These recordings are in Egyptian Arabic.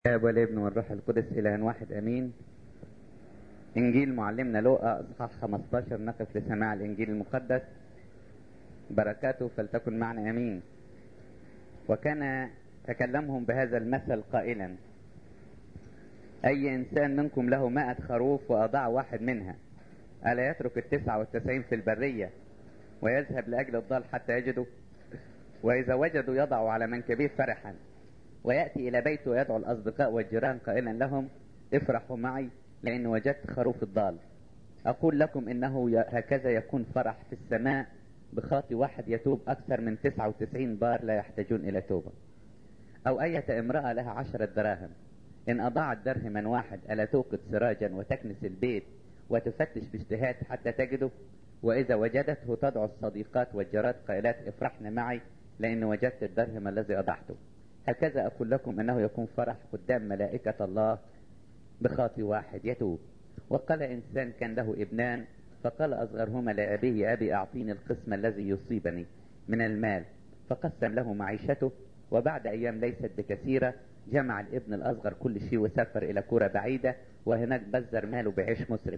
الاب والابن والروح القدس اله واحد امين انجيل معلمنا لوقا اصحاح 15 نقف لسماع الانجيل المقدس بركاته فلتكن معنا امين وكان تكلمهم بهذا المثل قائلا اي انسان منكم له مائة خروف واضاع واحد منها الا يترك التسعة والتسعين في البرية ويذهب لاجل الضال حتى يجده واذا وجدوا يضع على منكبيه فرحا ويأتي إلى بيته ويدعو الأصدقاء والجيران قائلا لهم افرحوا معي لأن وجدت خروف الضال أقول لكم إنه هكذا يكون فرح في السماء بخاطي واحد يتوب أكثر من 99 بار لا يحتاجون إلى توبة أو أية امرأة لها عشرة دراهم إن أضاعت درهما واحد ألا توقد سراجا وتكنس البيت وتفتش باجتهاد حتى تجده وإذا وجدته تدعو الصديقات والجارات قائلات افرحن معي لأن وجدت الدرهم الذي أضعته هكذا أقول لكم أنه يكون فرح قدام ملائكة الله بخاطي واحد يتوب وقال إنسان كان له ابنان فقال أصغرهما لأبيه يا أبي أعطيني القسم الذي يصيبني من المال فقسم له معيشته وبعد أيام ليست بكثيرة جمع الابن الأصغر كل شيء وسافر إلى كرة بعيدة وهناك بذر ماله بعيش مسرف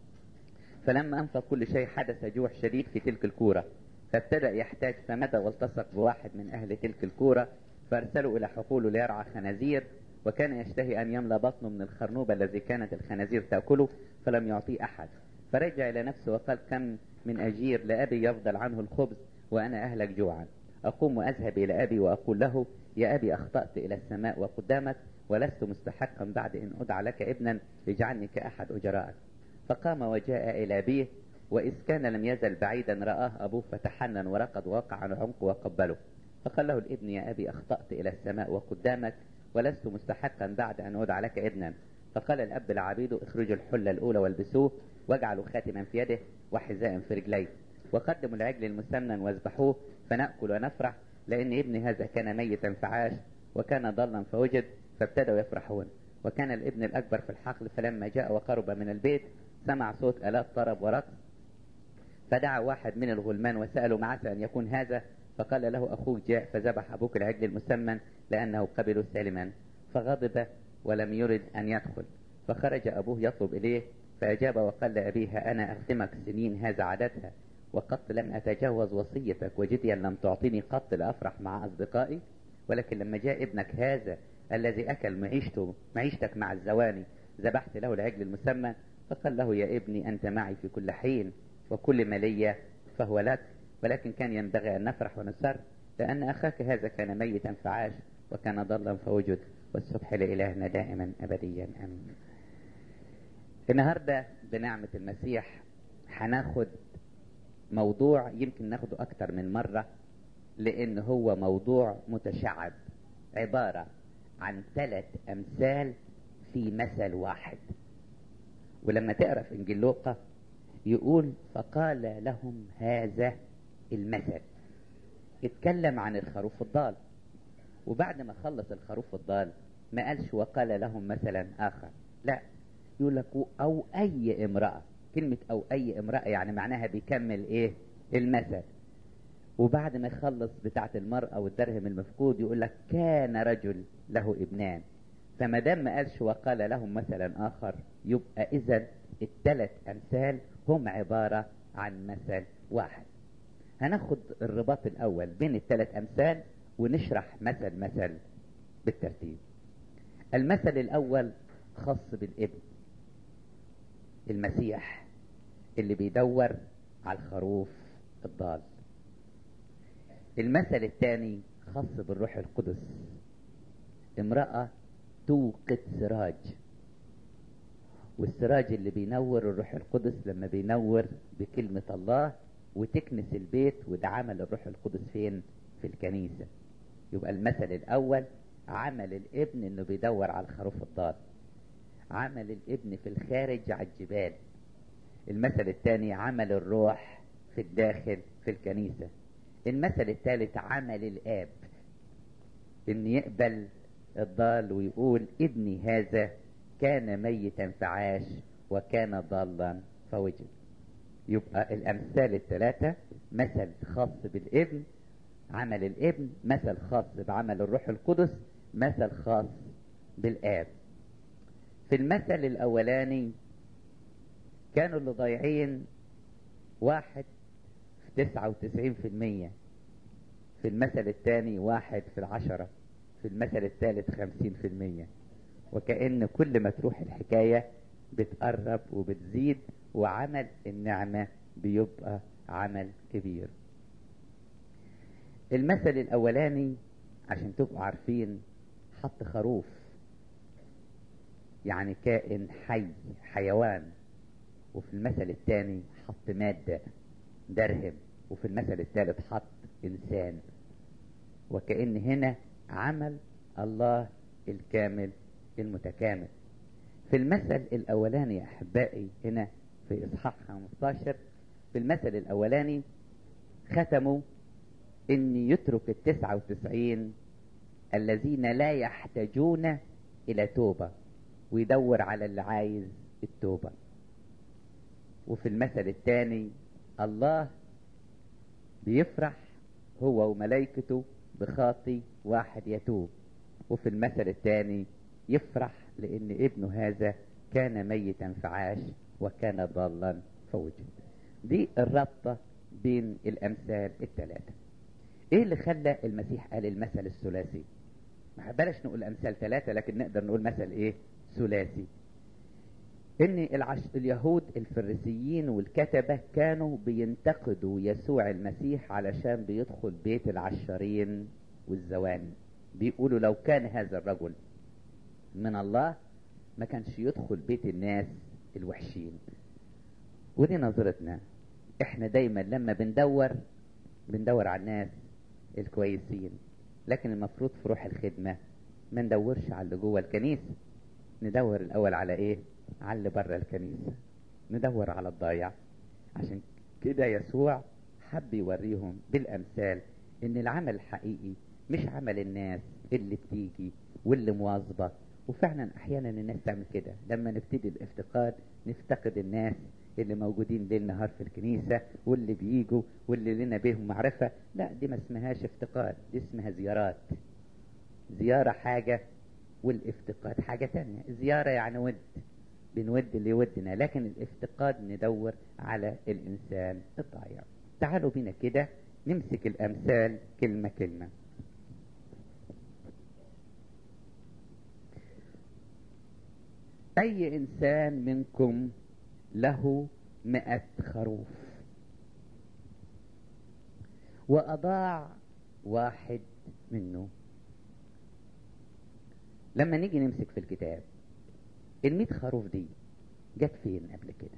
فلما أنفق كل شيء حدث جوع شديد في تلك الكورة فابتدأ يحتاج فمدى والتصق بواحد من أهل تلك الكورة فارسلوا الى حقوله ليرعى خنازير وكان يشتهي ان يملى بطنه من الخرنوب الذي كانت الخنازير تاكله فلم يعطيه احد فرجع الى نفسه وقال كم من اجير لابي يفضل عنه الخبز وانا اهلك جوعا اقوم واذهب الى ابي واقول له يا ابي اخطات الى السماء وقدامك ولست مستحقا بعد ان ادعى لك ابنا اجعلني كاحد اجرائك فقام وجاء الى ابيه واذ كان لم يزل بعيدا راه ابوه فتحنن ورقد ووقع عن عنقه وقبله فقال له الابن يا أبي أخطأت إلى السماء وقدامك ولست مستحقا بعد أن أدعى لك ابنا فقال الأب لعبيده اخرجوا الحلة الأولى والبسوه واجعلوا خاتما في يده وحذاء في رجليه وقدموا العجل المسمن واذبحوه فنأكل ونفرح لأن ابني هذا كان ميتا فعاش وكان ضلا فوجد فابتدوا يفرحون وكان الابن الأكبر في الحقل فلما جاء وقرب من البيت سمع صوت آلات طرب ورقص فدعا واحد من الغلمان وسأله معك أن يكون هذا فقال له أخوك جاء فذبح أبوك العجل المسمن لأنه قبله سالما فغضب ولم يرد أن يدخل فخرج أبوه يطلب إليه فأجاب وقال لأبيها أنا أخدمك سنين هذا عادتها وقد لم أتجاوز وصيتك وجديا لم تعطيني قط لأفرح مع أصدقائي ولكن لما جاء ابنك هذا الذي أكل معيشته معيشتك مع الزواني ذبحت له العجل المسمن فقال له يا ابني أنت معي في كل حين وكل ما لي فهو لك ولكن كان ينبغي أن نفرح ونسر لأن أخاك هذا كان ميتا فعاش وكان ضلا فوجد والسبح لإلهنا دائما أبديا أمين النهاردة بنعمة المسيح هناخد موضوع يمكن ناخده أكتر من مرة لأن هو موضوع متشعب عبارة عن ثلاث أمثال في مثل واحد ولما تقرأ في إنجيل لوقا يقول فقال لهم هذا المثل اتكلم عن الخروف الضال وبعد ما خلص الخروف الضال ما قالش وقال لهم مثلا اخر لا يقول لك او اي امرأة كلمة او اي امرأة يعني معناها بيكمل ايه المثل وبعد ما يخلص بتاعة المرأة والدرهم المفقود يقول لك كان رجل له ابنان فما دام ما قالش وقال لهم مثلا اخر يبقى اذا الثلاث امثال هم عبارة عن مثل واحد هناخد الرباط الاول بين الثلاث امثال ونشرح مثل مثل بالترتيب المثل الاول خاص بالابن المسيح اللي بيدور على الخروف الضال المثل الثاني خاص بالروح القدس امرأة توقد سراج والسراج اللي بينور الروح القدس لما بينور بكلمة الله وتكنس البيت وده عمل الروح القدس فين في الكنيسة يبقى المثل الأول عمل الابن انه بيدور على الخروف الضال عمل الابن في الخارج على الجبال المثل الثاني عمل الروح في الداخل في الكنيسة المثل الثالث عمل الآب ان يقبل الضال ويقول ابني هذا كان ميتا فعاش وكان ضالا فوجد يبقى الأمثال الثلاثة مثل خاص بالابن عمل الابن مثل خاص بعمل الروح القدس مثل خاص بالآب في المثل الأولاني كانوا اللي ضايعين واحد في تسعة وتسعين في المية في المثل الثاني واحد في العشرة في المثل الثالث خمسين في المية وكأن كل ما تروح الحكاية بتقرب وبتزيد وعمل النعمة بيبقى عمل كبير المثل الأولاني عشان تبقوا عارفين حط خروف يعني كائن حي حيوان وفي المثل الثاني حط مادة درهم وفي المثل الثالث حط إنسان وكأن هنا عمل الله الكامل المتكامل في المثل الأولاني يا أحبائي هنا في إصحاح 15 في المثل الأولاني ختموا إن يترك التسعة وتسعين الذين لا يحتاجون إلى توبة ويدور على اللي عايز التوبة وفي المثل الثاني الله بيفرح هو وملائكته بخاطي واحد يتوب وفي المثل الثاني يفرح لأن ابنه هذا كان ميتا فعاش وكان ضالا فوجد دي الرابطة بين الأمثال الثلاثة ايه اللي خلى المسيح قال المثل الثلاثي ما بلاش نقول امثال ثلاثة لكن نقدر نقول مثل ايه ثلاثي ان العش... اليهود الفريسيين والكتبة كانوا بينتقدوا يسوع المسيح علشان بيدخل بيت العشارين والزواني بيقولوا لو كان هذا الرجل من الله ما كانش يدخل بيت الناس الوحشين ودي نظرتنا احنا دايما لما بندور بندور على الناس الكويسين لكن المفروض في روح الخدمة ما ندورش على اللي جوه الكنيسة ندور الأول على إيه؟ على اللي بره الكنيسة ندور على الضايع عشان كده يسوع حب يوريهم بالأمثال إن العمل الحقيقي مش عمل الناس اللي بتيجي واللي مواظبة وفعلا أحيانا الناس تعمل كده لما نبتدي الافتقاد نفتقد الناس اللي موجودين ليل نهار في الكنيسة واللي بيجوا واللي لنا بيهم معرفة لا دي ما اسمهاش افتقاد دي اسمها زيارات زيارة حاجة والافتقاد حاجة تانية زيارة يعني ود بنود اللي يودنا لكن الافتقاد ندور على الإنسان الضايع تعالوا بينا كده نمسك الأمثال كلمة كلمة أي إنسان منكم له مئة خروف وأضاع واحد منه لما نيجي نمسك في الكتاب المئة خروف دي جت فين قبل كده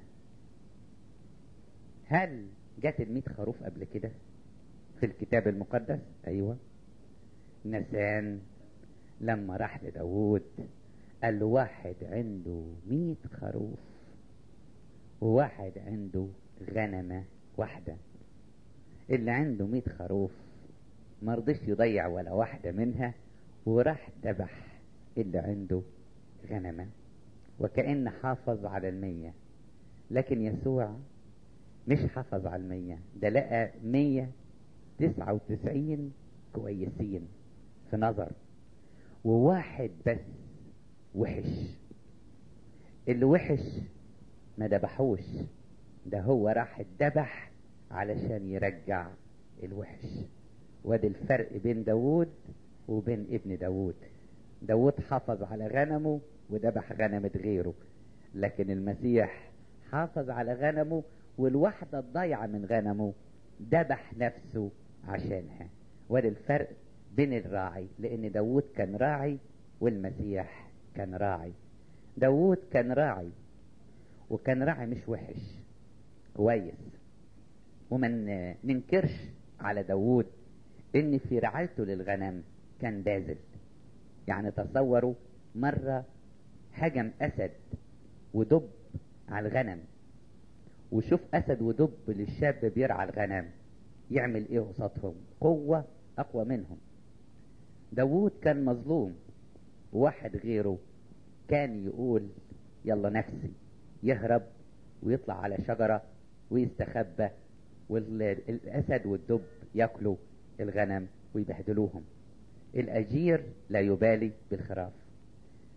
هل جت المئة خروف قبل كده في الكتاب المقدس ايوه نسان لما راح لداود قال له واحد عنده مئة خروف وواحد عنده غنمة واحدة اللي عنده مئة خروف مرضيش يضيع ولا واحدة منها وراح ذبح اللي عنده غنمة وكأن حافظ على المية لكن يسوع مش حافظ على المية ده لقى مية تسعة وتسعين كويسين في نظر وواحد بس وحش اللي وحش ما دبحوش ده هو راح اتذبح علشان يرجع الوحش وادي الفرق بين داوود وبين ابن داوود داوود حافظ على غنمه وذبح غنمة غيره لكن المسيح حافظ على غنمه والواحدة الضايعة من غنمه ذبح نفسه عشانها وادي الفرق بين الراعي لان داوود كان راعي والمسيح كان راعي داوود كان راعي وكان راعي مش وحش كويس ومن ننكرش على داوود ان في رعايته للغنم كان باذل يعني تصوروا مرة هجم اسد ودب على الغنم وشوف اسد ودب للشاب بيرعى الغنم يعمل ايه قصادهم قوة اقوى منهم داوود كان مظلوم وواحد غيره كان يقول يلا نفسي يهرب ويطلع على شجرة ويستخبى والأسد والدب ياكلوا الغنم ويبهدلوهم الأجير لا يبالي بالخراف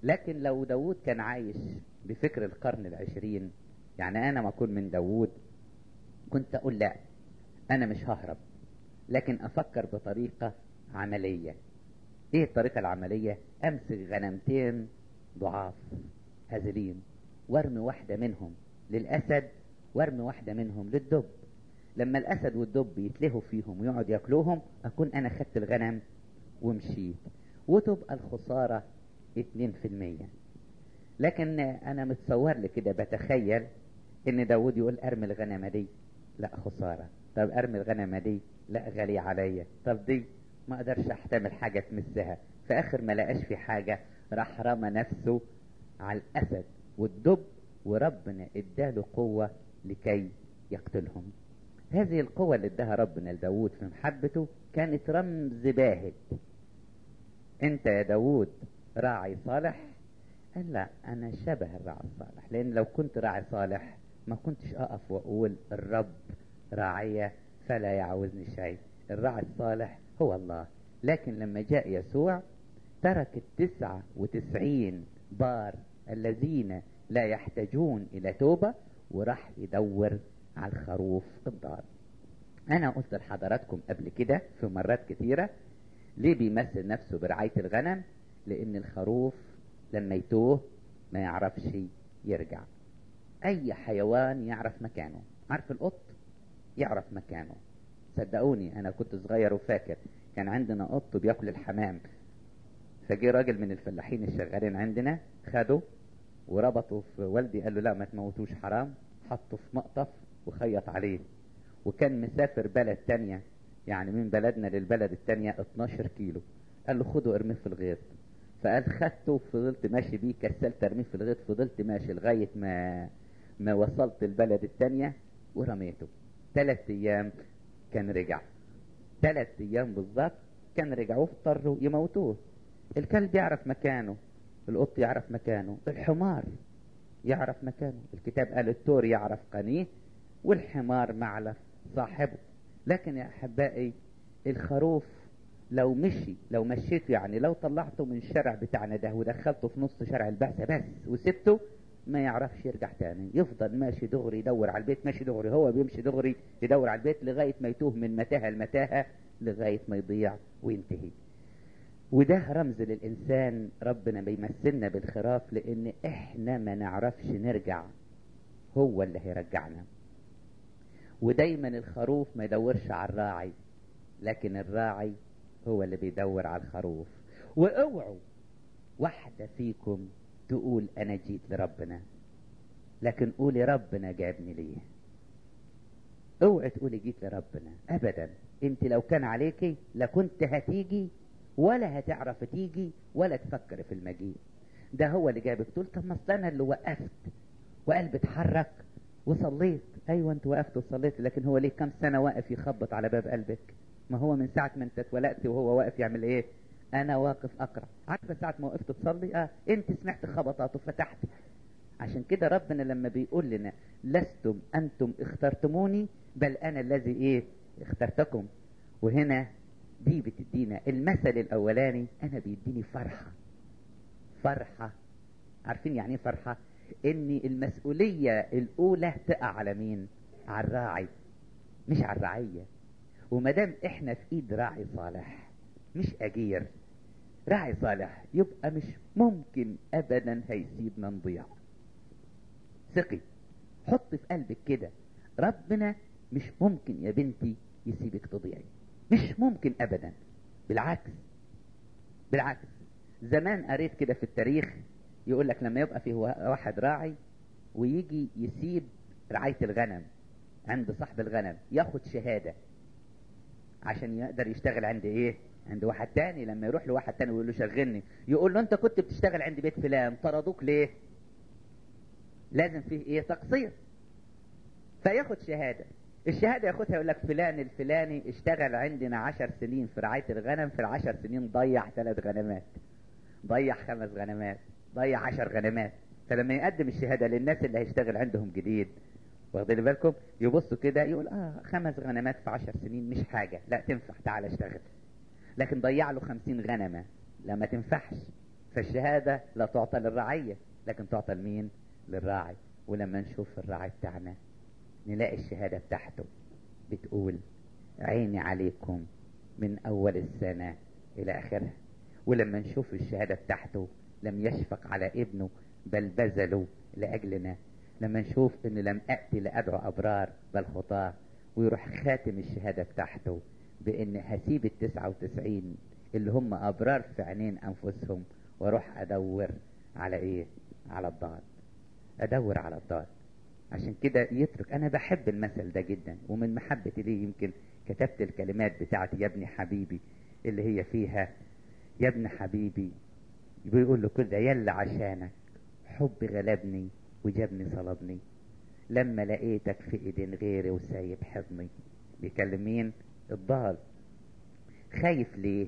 لكن لو داود كان عايش بفكر القرن العشرين يعني انا ما اكون من داود كنت اقول لا انا مش ههرب لكن افكر بطريقة عملية ايه الطريقة العملية امسك غنمتين ضعاف هزلين وارمي واحدة منهم للاسد وارمي واحدة منهم للدب لما الاسد والدب يتلهوا فيهم ويقعد ياكلوهم اكون انا خدت الغنم ومشيت وتبقى الخسارة اتنين في المية لكن انا متصور لي كده بتخيل ان داود يقول ارمي الغنمة دي لا خسارة طب ارمي الغنمة دي لا غالية عليا طب دي ما اقدرش احتمل حاجة تمسها في اخر ما لقاش في حاجة راح رمى نفسه على الاسد والدب وربنا اداله قوة لكي يقتلهم هذه القوة اللي اداها ربنا لداود في محبته كانت رمز باهت انت يا داود راعي صالح قال لا انا شبه الراعي الصالح لان لو كنت راعي صالح ما كنتش اقف واقول الرب راعية فلا يعوزني شيء الراعي الصالح هو الله لكن لما جاء يسوع ترك التسعة وتسعين بار الذين لا يحتاجون الى توبة وراح يدور على الخروف الضال انا قلت لحضراتكم قبل كده في مرات كثيرة ليه بيمثل نفسه برعاية الغنم لان الخروف لما يتوه ما يعرفش يرجع اي حيوان يعرف مكانه عارف القط يعرف مكانه صدقوني انا كنت صغير وفاكر كان عندنا قط بياكل الحمام فجي راجل من الفلاحين الشغالين عندنا خده وربطه في والدي قال له لا ما تموتوش حرام حطه في مقطف وخيط عليه وكان مسافر بلد تانية يعني من بلدنا للبلد التانية 12 كيلو قال له خده ارميه في الغيط فقال خدته وفضلت ماشي بيه كسلت ارميه في الغيط فضلت ماشي لغاية ما ما وصلت البلد التانية ورميته ثلاث ايام كان رجع ثلاث ايام بالظبط كان رجعوا اضطروا يموتوه الكلب يعرف مكانه القط يعرف مكانه الحمار يعرف مكانه الكتاب قال التور يعرف قنيه والحمار معلف صاحبه لكن يا احبائي الخروف لو مشي لو مشيته يعني لو طلعته من الشارع بتاعنا ده ودخلته في نص شارع البعثة بس وسبته ما يعرفش يرجع تاني يفضل ماشي دغري يدور على البيت ماشي دغري هو بيمشي دغري يدور على البيت لغاية ما يتوه من متاهة لمتاهة لغاية ما يضيع وينتهي وده رمز للإنسان ربنا بيمثلنا بالخراف لأن إحنا ما نعرفش نرجع هو اللي هيرجعنا ودايما الخروف ما يدورش على الراعي لكن الراعي هو اللي بيدور على الخروف واوعوا واحدة فيكم تقول انا جيت لربنا لكن قولي ربنا جابني ليه اوعي تقولي جيت لربنا ابدا انت لو كان عليكي لكنت هتيجي ولا هتعرف تيجي ولا تفكر في المجيء ده هو اللي جابك تقول طب ما انا اللي وقفت وقلبي اتحرك وصليت ايوه انت وقفت وصليت لكن هو ليه كم سنه واقف يخبط على باب قلبك ما هو من ساعه ما انت اتولدت وهو واقف يعمل ايه انا واقف اقرا عارفه ساعه ما وقفت تصلي اه انت سمعت خبطات وفتحت عشان كده ربنا لما بيقول لنا لستم انتم اخترتموني بل انا الذي ايه اخترتكم وهنا دي بتدينا المثل الاولاني انا بيديني فرحه فرحه عارفين يعني ايه فرحه ان المسؤوليه الاولى تقع على مين على الراعي مش على الرعيه وما دام احنا في ايد راعي صالح مش اجير راعي صالح يبقى مش ممكن ابدا هيسيبنا نضيع ثقي حط في قلبك كده ربنا مش ممكن يا بنتي يسيبك تضيعي مش ممكن ابدا بالعكس بالعكس زمان قريت كده في التاريخ يقول لك لما يبقى فيه واحد راعي ويجي يسيب رعاية الغنم عند صاحب الغنم ياخد شهادة عشان يقدر يشتغل عند ايه عند واحد تاني لما يروح لواحد تاني ويقول له شغلني يقول له انت كنت بتشتغل عند بيت فلان طردوك ليه لازم فيه ايه تقصير فياخد شهادة الشهادة ياخدها يقول لك فلان الفلاني اشتغل عندنا عشر سنين في رعاية الغنم في العشر سنين ضيع ثلاث غنمات ضيع خمس غنمات ضيع عشر غنمات فلما يقدم الشهادة للناس اللي هيشتغل عندهم جديد واخدين بالكم يبصوا كده يقول اه خمس غنمات في عشر سنين مش حاجة لا تنفع تعال اشتغل لكن ضيع له خمسين غنمة لا ما تنفعش فالشهادة لا تعطى للرعية لكن تعطى لمين للراعي ولما نشوف الراعي بتاعنا نلاقي الشهادة بتاعته بتقول عيني عليكم من أول السنة إلى آخرها ولما نشوف الشهادة بتاعته لم يشفق على ابنه بل بذله لأجلنا لما نشوف إن لم أأتي لأدعو أبرار بل خطاة ويروح خاتم الشهادة بتاعته بإن هسيب التسعة وتسعين اللي هم أبرار في عينين أنفسهم وأروح أدور على إيه؟ على الضال أدور على الضال عشان كده يترك أنا بحب المثل ده جدا ومن محبتي ليه يمكن كتبت الكلمات بتاعتي يا ابني حبيبي اللي هي فيها يا ابن حبيبي بيقول له كده يلا عشانك حب غلبني وجابني صلبني لما لقيتك في ايدين غيري وسايب حضني بيكلم مين الضال خايف ليه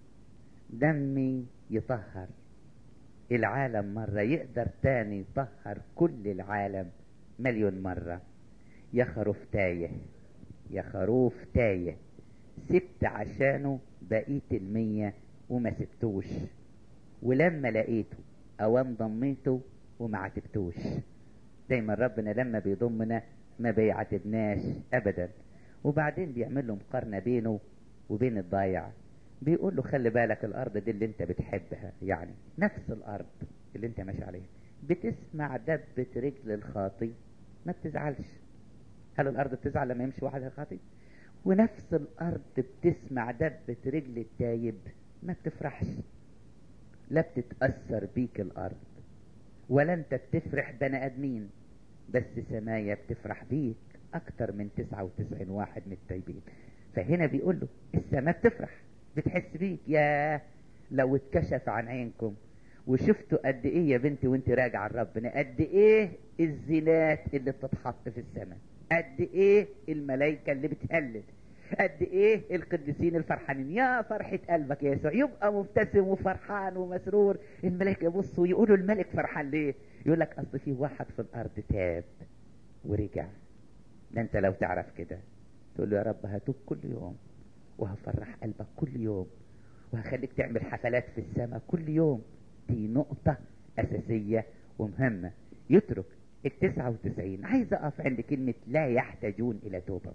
دمي يطهر العالم مرة يقدر تاني يطهر كل العالم مليون مرة يا خروف تايه يا خروف تايه سبت عشانه بقيت المية وما سبتوش ولما لقيته اوام ضميته وما عاتبتوش دايما ربنا لما بيضمنا ما بيعاتبناش ابدا وبعدين بيعمل له مقارنه بينه وبين الضايع بيقول له خلي بالك الارض دي اللي انت بتحبها يعني نفس الارض اللي انت ماشي عليها بتسمع دبة رجل الخاطي ما بتزعلش هل الارض بتزعل لما يمشي واحد خاطي ونفس الارض بتسمع دبة رجل التايب ما بتفرحش لا بتتأثر بيك الارض ولا انت بتفرح بني ادمين بس سمايا بتفرح بيك اكتر من تسعة وتسعين واحد من التايبين فهنا بيقول له السماء بتفرح بتحس بيك يا لو اتكشف عن عينكم وشفتوا قد ايه يا بنتي وانت راجعه لربنا قد ايه الزينات اللي بتتحط في السماء قد ايه الملائكه اللي بتهلل قد ايه القديسين الفرحانين يا فرحة قلبك يا يسوع يبقى مبتسم وفرحان ومسرور الملائكة يبصوا يقولوا الملك فرحان ليه يقول لك اصل في واحد في الارض تاب ورجع ده انت لو تعرف كده تقول له يا رب هتوب كل يوم وهفرح قلبك كل يوم وهخليك تعمل حفلات في السماء كل يوم دي نقطة أساسية ومهمة يترك التسعة وتسعين عايز أقف عند كلمة لا يحتاجون إلى توبة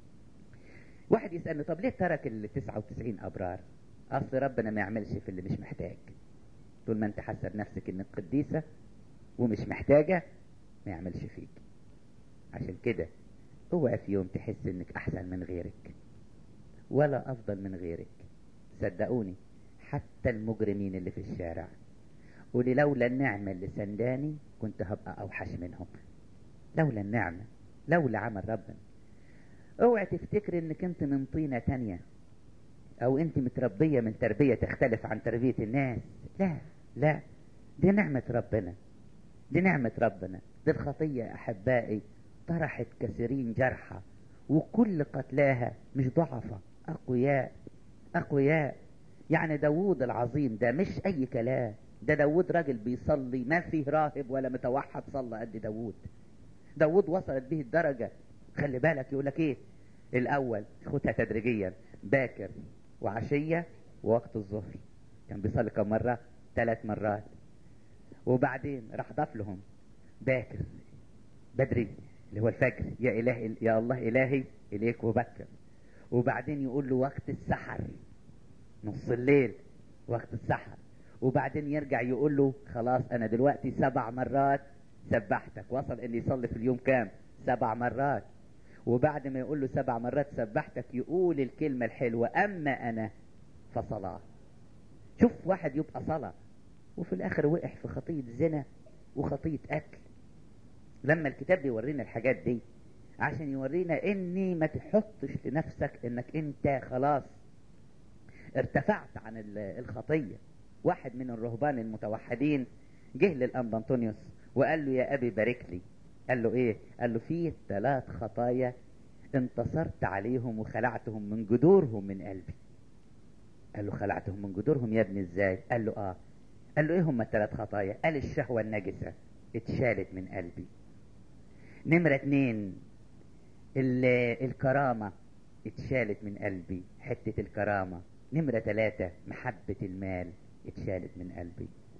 واحد يسألني طب ليه ترك التسعة وتسعين أبرار أصل ربنا ما يعملش في اللي مش محتاج طول ما أنت حاسة بنفسك إنك قديسة ومش محتاجة ما يعملش فيك عشان كده اوعى في يوم تحس إنك أحسن من غيرك ولا أفضل من غيرك صدقوني حتى المجرمين اللي في الشارع قولي لولا النعمة اللي سنداني كنت هبقى أوحش منهم لولا النعمة لولا عمل ربنا اوعي تفتكر انك انت من طينة تانية او انت متربية من تربية تختلف عن تربية الناس لا لا دي نعمة ربنا دي نعمة ربنا دي الخطية احبائي طرحت كثيرين جرحى وكل قتلاها مش ضعفة اقوياء اقوياء يعني داوود العظيم ده مش اي كلام ده داوود راجل بيصلي ما فيه راهب ولا متوحد صلى قد داوود داوود وصلت به الدرجة خلي بالك يقول لك ايه الاول خدها تدريجيا باكر وعشية ووقت الظهر كان بيصلي كم مرة ثلاث مرات وبعدين راح ضاف لهم باكر بدري اللي هو الفجر يا اله يا الله الهي اليك وبكر وبعدين يقول له وقت السحر نص الليل وقت السحر وبعدين يرجع يقول له خلاص انا دلوقتي سبع مرات سبحتك وصل ان يصلي في اليوم كام سبع مرات وبعد ما يقول له سبع مرات سبحتك يقول الكلمة الحلوة أما أنا فصلاة شوف واحد يبقى صلاة وفي الآخر وقع في خطية زنا وخطية قتل لما الكتاب بيورينا الحاجات دي عشان يورينا اني ما تحطش لنفسك انك انت خلاص ارتفعت عن الخطية واحد من الرهبان المتوحدين جه للأنبا أنطونيوس وقال له يا أبي بارك لي قال له ايه قال له في ثلاث خطايا انتصرت عليهم وخلعتهم من جذورهم من قلبي قال له خلعتهم من جذورهم يا ابني ازاي قال له اه قال له ايه هم الثلاث خطايا قال الشهوة النجسة اتشالت من قلبي نمرة اتنين الكرامة اتشالت من قلبي حتة الكرامة نمرة ثلاثة محبة المال اتشالت من قلبي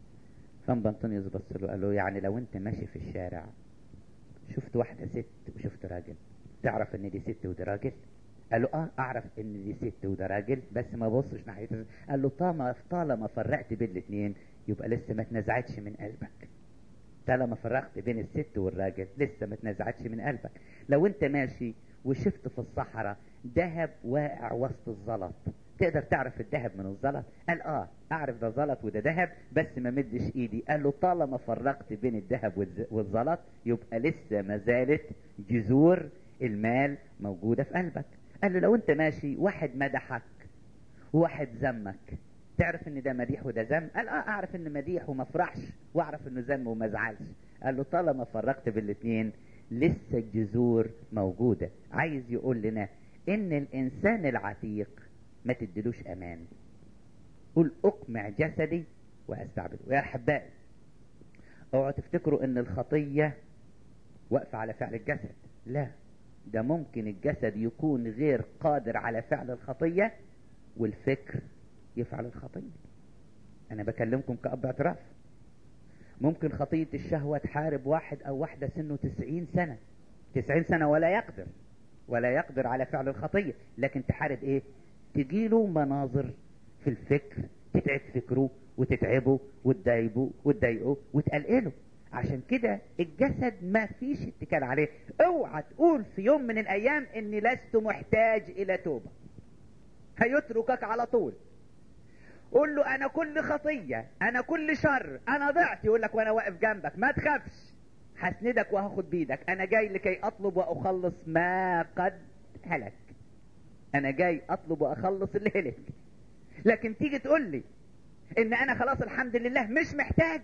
فانبا انطونيوس بص له قال له يعني لو انت ماشي في الشارع شفت واحده ست وشفت راجل تعرف ان دي ست وده راجل قال له اه اعرف ان دي ست وده راجل بس ما بصش ناحيه قال له طالما طالما فرقت بين الاثنين يبقى لسه ما اتنزعتش من قلبك طالما فرقت بين الست والراجل لسه ما اتنزعتش من قلبك لو انت ماشي وشفت في الصحراء ذهب واقع وسط الزلط تقدر تعرف الذهب من الزلط قال اه اعرف ده زلط وده ذهب بس ما مدش ايدي قال له طالما فرقت بين الذهب والزلط يبقى لسه ما زالت جذور المال موجوده في قلبك قال له لو انت ماشي واحد مدحك وواحد ذمك تعرف ان ده مديح وده ذم قال اه اعرف ان مديح وما افرحش واعرف انه ذم وما ازعلش قال له طالما فرقت بالاثنين لسه الجذور موجوده عايز يقول لنا ان الانسان العتيق ما تدلوش امان قل اقمع جسدي واستعبده يا احبائي اوعوا تفتكروا ان الخطيه واقفه على فعل الجسد لا ده ممكن الجسد يكون غير قادر على فعل الخطيه والفكر يفعل الخطيه انا بكلمكم كاب اعتراف ممكن خطيه الشهوه تحارب واحد او واحده سنه تسعين سنه تسعين سنه ولا يقدر ولا يقدر على فعل الخطيه لكن تحارب ايه تجيله مناظر في الفكر تتعب فكره وتتعبه وتضايقه وتضايقه وتقلقله عشان كده الجسد ما فيش اتكال عليه اوعى تقول في يوم من الايام اني لست محتاج الى توبه هيتركك على طول قول له انا كل خطيه انا كل شر انا ضعت يقول لك وانا واقف جنبك ما تخافش هسندك وهاخد بيدك انا جاي لكي اطلب واخلص ما قد هلك انا جاي اطلب واخلص اللي هلك لكن تيجي تقول لي ان انا خلاص الحمد لله مش محتاج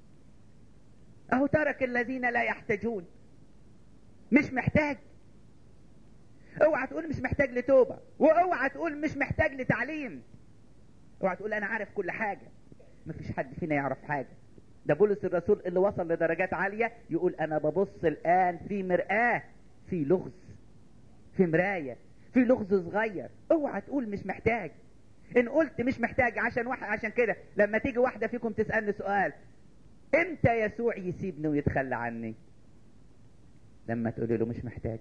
اهو ترك الذين لا يحتاجون مش محتاج اوعى تقول مش محتاج لتوبه واوعى تقول مش محتاج لتعليم اوعى تقول انا عارف كل حاجه مفيش حد فينا يعرف حاجه ده بولس الرسول اللي وصل لدرجات عاليه يقول انا ببص الان في مرآة في لغز في مرايه في لغز صغير اوعى تقول مش محتاج ان قلت مش محتاج عشان واحد عشان كده لما تيجي واحده فيكم تسالني سؤال امتى يسوع يسيبني ويتخلى عني لما تقولي له مش محتاج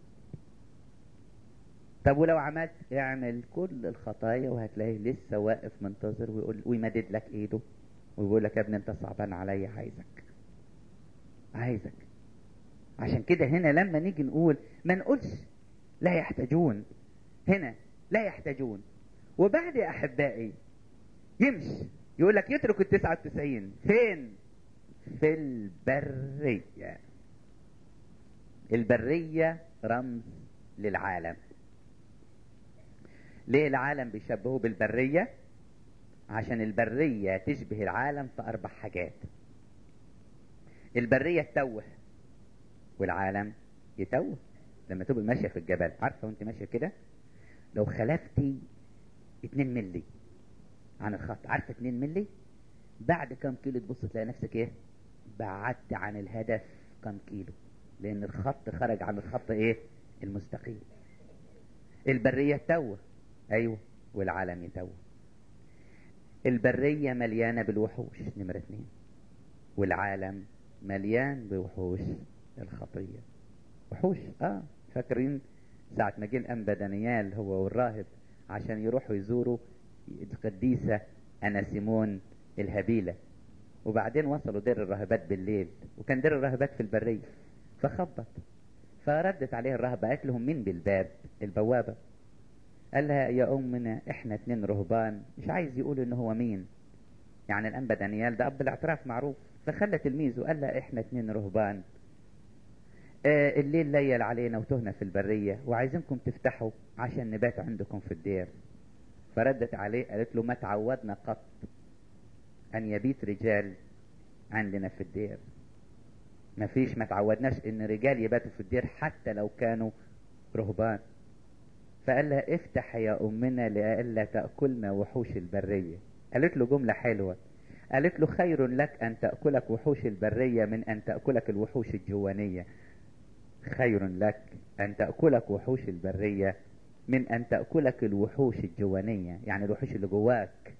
طب ولو عملت اعمل كل الخطايا وهتلاقيه لسه واقف منتظر ويقول ويمدد لك ايده ويقول لك يا ابني انت صعبان عليا عايزك عايزك عشان كده هنا لما نيجي نقول ما نقولش لا يحتاجون هنا لا يحتاجون وبعد يا احبائي يمشي يقول لك يترك التسعة وتسعين فين في البرية البرية رمز للعالم ليه العالم بيشبهه بالبرية عشان البرية تشبه العالم في أربع حاجات البرية تتوه والعالم يتوه لما تبقى ماشية في الجبل عارفة وانت ماشية كده لو خلفتي 2 ملي عن الخط عارفة 2 ملي بعد كم كيلو تبص تلاقي نفسك ايه بعدت عن الهدف كم كيلو لان الخط خرج عن الخط ايه المستقيم البرية تتوه ايوه والعالم يتوه البرية مليانة بالوحوش نمرة اتنين والعالم مليان بوحوش الخطية وحوش اه فاكرين ساعة ما جه الأنبا دانيال هو والراهب عشان يروحوا يزوروا القديسة أناسيمون الهبيلة وبعدين وصلوا دير الراهبات بالليل وكان دير الراهبات في البرية فخبط فردت عليه الراهبة قالت لهم مين بالباب البوابة قال لها يا أمنا احنا اتنين رهبان مش عايز يقول ان هو مين يعني الأنبا دانيال ده أب الاعتراف معروف فخلى تلميذه قال لها احنا اتنين رهبان آه الليل ليل علينا وتهنا في البرية وعايزينكم تفتحوا عشان نبات عندكم في الدير فردت عليه قالت له ما تعودنا قط أن يبيت رجال عندنا في الدير ما فيش ما تعودناش ان رجال يباتوا في الدير حتى لو كانوا رهبان فقال لها افتح يا امنا لئلا تاكلنا وحوش البريه قالت له جمله حلوه قالت له خير لك ان تاكلك وحوش البريه من ان تاكلك الوحوش الجوانيه خير لك ان تاكلك وحوش البريه من ان تاكلك الوحوش الجوانيه يعني الوحوش اللي جواك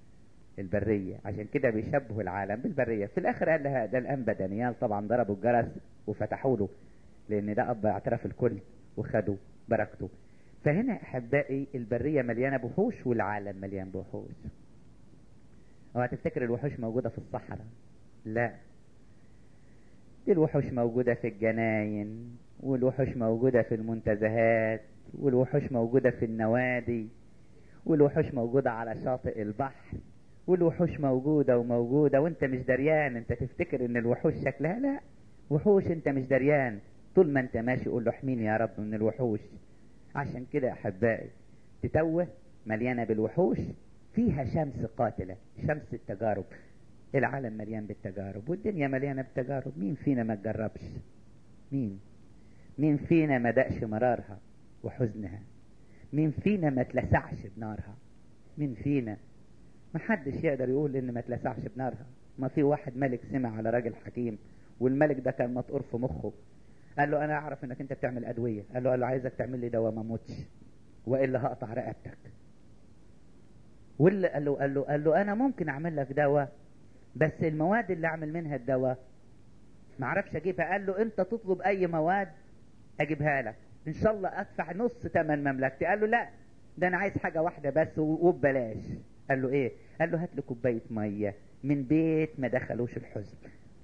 البرية عشان كده بيشبهوا العالم بالبرية في الاخر قال لها ده الانبا دانيال طبعا ضربوا الجرس وفتحوا له لان ده اب اعترف الكل وخدوا بركته فهنا احبائي البرية مليانة بوحوش والعالم مليان بوحوش اوعى تفتكر الوحوش موجودة في الصحراء لا دي الوحوش موجودة في الجناين والوحوش موجودة في المنتزهات والوحوش موجودة في النوادي والوحوش موجودة على شاطئ البحر والوحوش موجودة وموجودة وانت مش دريان انت تفتكر ان الوحوش شكلها لا وحوش انت مش دريان طول ما انت ماشي قول له احميني يا رب من الوحوش عشان كده يا احبائي تتوه مليانة بالوحوش فيها شمس قاتلة شمس التجارب العالم مليان بالتجارب والدنيا مليانة بالتجارب مين فينا ما تجربش مين مين فينا ما دقش مرارها وحزنها مين فينا ما تلسعش بنارها مين فينا ما حدش يقدر يقول ان ما تلسعش بنارها ما في واحد ملك سمع على راجل حكيم والملك ده كان مطقور في مخه قال له انا اعرف انك انت بتعمل ادويه قال له قال له عايزك تعمل لي دواء ما اموتش والا هقطع رقبتك واللي قال له قال له قال له انا ممكن اعمل لك دواء بس المواد اللي اعمل منها الدواء ما اعرفش اجيبها قال له انت تطلب اي مواد اجيبها لك ان شاء الله ادفع نص ثمن مملكتي قال له لا ده انا عايز حاجه واحده بس وببلاش قال له ايه قال له هات له كوبايه ميه من بيت ما دخلوش الحزن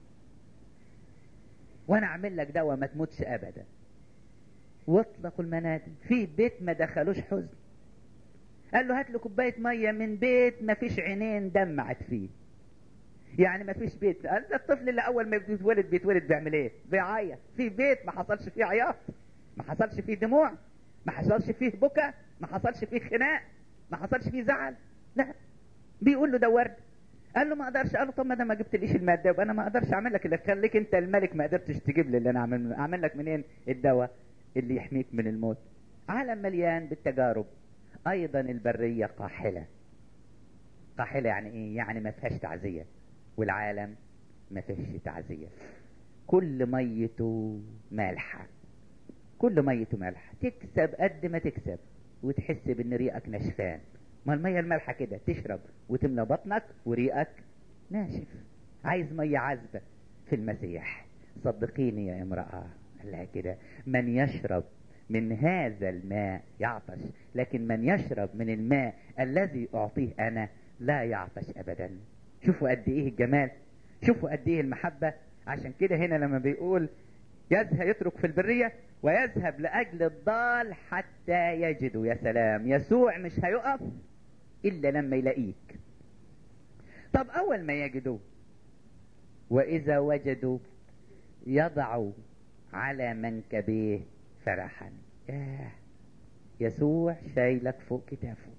وانا اعمل لك دواء ما تموتش ابدا واطلقوا المنادل في بيت ما دخلوش حزن قال له هات له كوبايه ميه من بيت ما فيش عينين دمعت فيه يعني ما فيش بيت قال ده الطفل اللي اول ما بيتولد بيتولد بيعمل ايه بيعيط في بيت ما حصلش فيه عياط ما حصلش فيه دموع ما حصلش فيه بكى ما حصلش فيه خناق ما حصلش فيه زعل لا بيقول له ده ورد قال له ما اقدرش قال له طب ما انا ما جبتليش الماده يبقى انا ما اقدرش اعمل لك اللي خليك انت الملك ما قدرتش تجيب لي اللي انا اعمل اعمل لك منين الدواء اللي يحميك من الموت عالم مليان بالتجارب ايضا البريه قاحله قاحله يعني ايه يعني ما فيهاش تعزيه والعالم ما فيهش تعزيه كل ميته مالحه كل ميته مالحه تكسب قد ما تكسب وتحس بان ريقك نشفان ما الميه المالحه كده تشرب وتملى بطنك وريقك ناشف عايز ميه عذبه في المسيح صدقيني يا امراه قال لها كده من يشرب من هذا الماء يعطش لكن من يشرب من الماء الذي اعطيه انا لا يعطش ابدا شوفوا قد ايه الجمال شوفوا قد ايه المحبه عشان كده هنا لما بيقول يذهب يترك في البريه ويذهب لاجل الضال حتى يجده يا سلام يسوع مش هيقف الا لما يلاقيك طب اول ما يجدوا واذا وجدوا يضع على منكبيه فرحا ياه يسوع شايلك فوق كتافه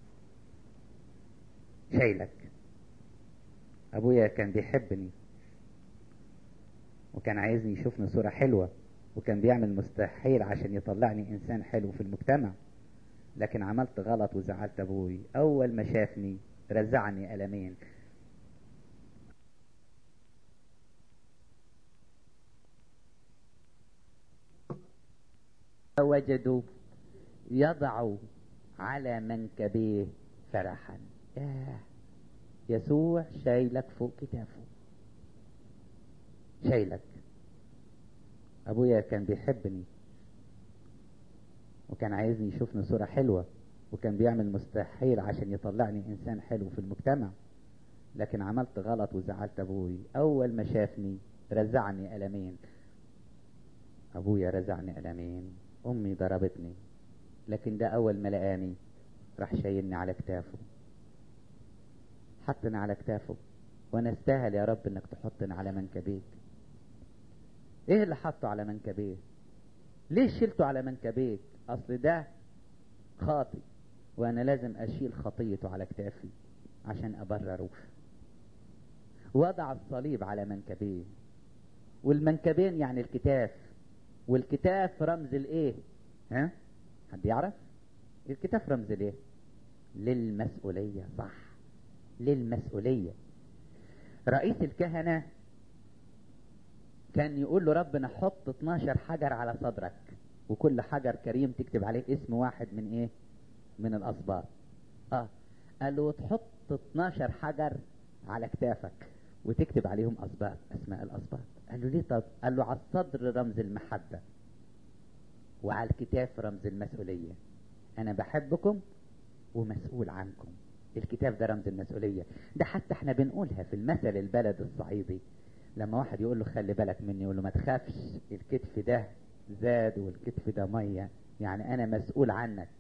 شايلك ابويا كان بيحبني وكان عايزني يشوفني صورة حلوة وكان بيعمل مستحيل عشان يطلعني انسان حلو في المجتمع لكن عملت غلط وزعلت ابوي اول ما شافني رزعني قلمين وجدوا يضع على منكبيه فرحا ياه يسوع شايلك فوق كتافه شايلك ابويا كان بيحبني وكان عايزني يشوفني صورة حلوة وكان بيعمل مستحيل عشان يطلعني انسان حلو في المجتمع لكن عملت غلط وزعلت ابوي اول ما شافني رزعني قلمين ابويا رزعني قلمين امي ضربتني لكن ده اول ما لقاني راح شايلني على كتافه حطني على كتافه وانا استاهل يا رب انك تحطني على منكبيك ايه اللي حطه على منكبيه ليه شلته على منكبيك اصل ده خاطي وانا لازم اشيل خطيته على كتافي عشان ابرره وضع الصليب على منكبيه والمنكبين يعني الكتاف والكتاف رمز الايه ها حد يعرف الكتاف رمز الايه للمسؤولية صح للمسؤولية رئيس الكهنة كان يقول له ربنا حط 12 حجر على صدرك وكل حجر كريم تكتب عليه اسم واحد من ايه من الاسباط اه قال له تحط 12 حجر على كتافك وتكتب عليهم اسباط اسماء الاسباط قال له ليه طب قال له على الصدر رمز المحبه وعلى الكتاف رمز المسؤوليه انا بحبكم ومسؤول عنكم الكتاب ده رمز المسؤوليه ده حتى احنا بنقولها في المثل البلد الصعيدي لما واحد يقول له خلي بالك مني يقول له ما تخافش الكتف ده زاد والكتف ده ميه يعني انا مسؤول عنك